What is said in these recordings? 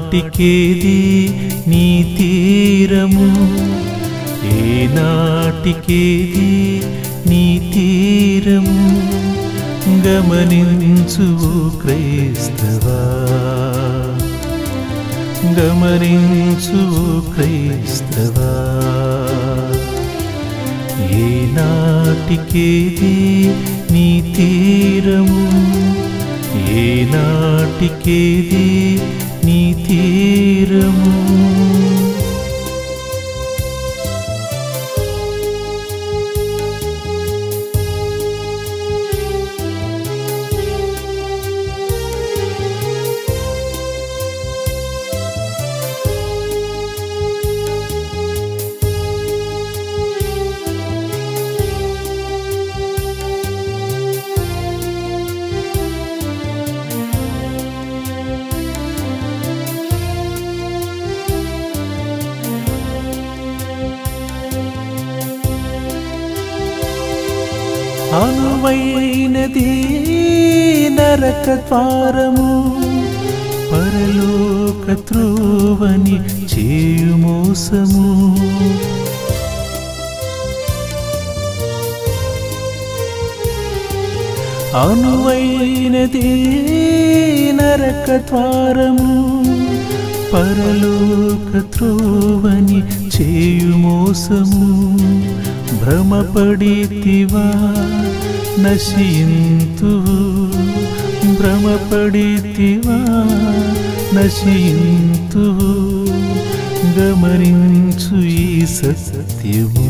ఏనాటికేది నీ తీరము ఏనాటికేది నీ తీరము గమనించు క్రైస్తవా గమనించు క్రైస్తవా ఏనాటికేది నీ తీరము ఏనాటికేది నీ తీరము అనువైనది నరక ద్వారము పరలోక త్రోవని చేయు మోసము అనువైనది నరక ద్వారము పరలోక త్రోవని చేయు మోసము భ్రమపడితివా నశింతువు భ్రమపడితివా నశింతువు గమనించు ఈ సత్యము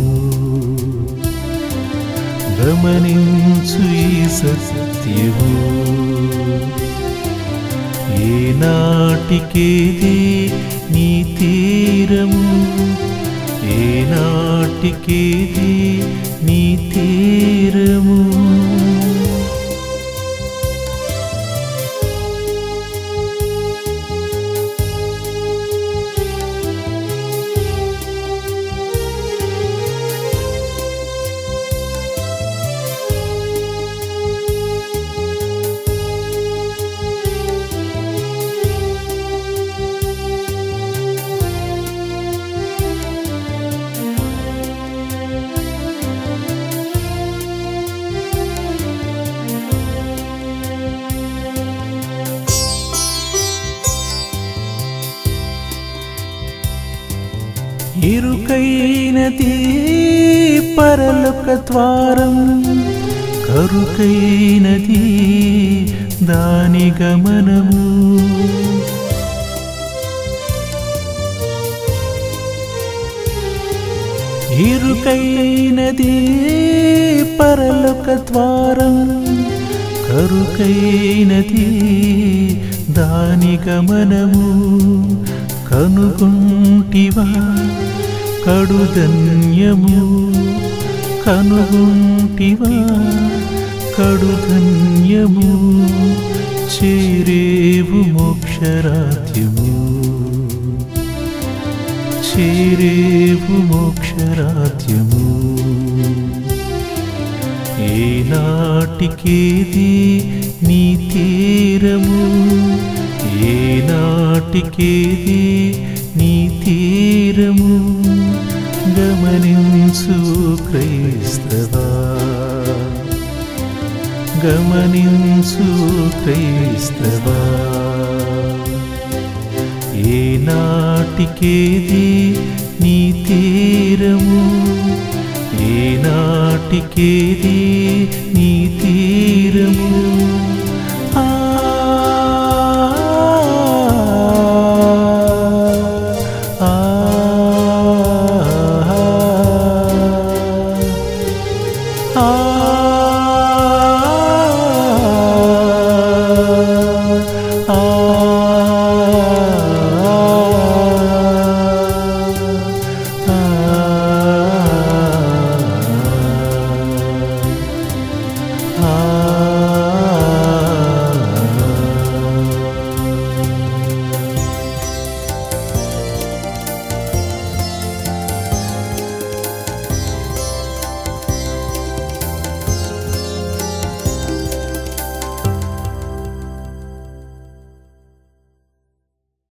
గమనించు ఈ సత్యము ఏనాటికేది నీ తీరము ఏనాటికేది నీ తీరము ఇరుకైనది పరలోక ద్వారం కరుకైనది దాని గమనము ఇరుకైనది పరలోక ద్వారం కరుకైనది దాని గమనము కనుగుంటివా కడుధన్యము కనుగుంటివా కడుధన్యము చేరేవు మోక్షరాజ్యము చేరేవు మోక్షరాజ్యము ఏనాటికేది నీ తీరము ఏనాటికేది నీ తీరము గమనించు క్రైస్తవా గమనించు క్రైస్తవా ఏనాటికేది నీ తీరము ఏనాటికేది నీ తీరము ఆ ఆ ఆ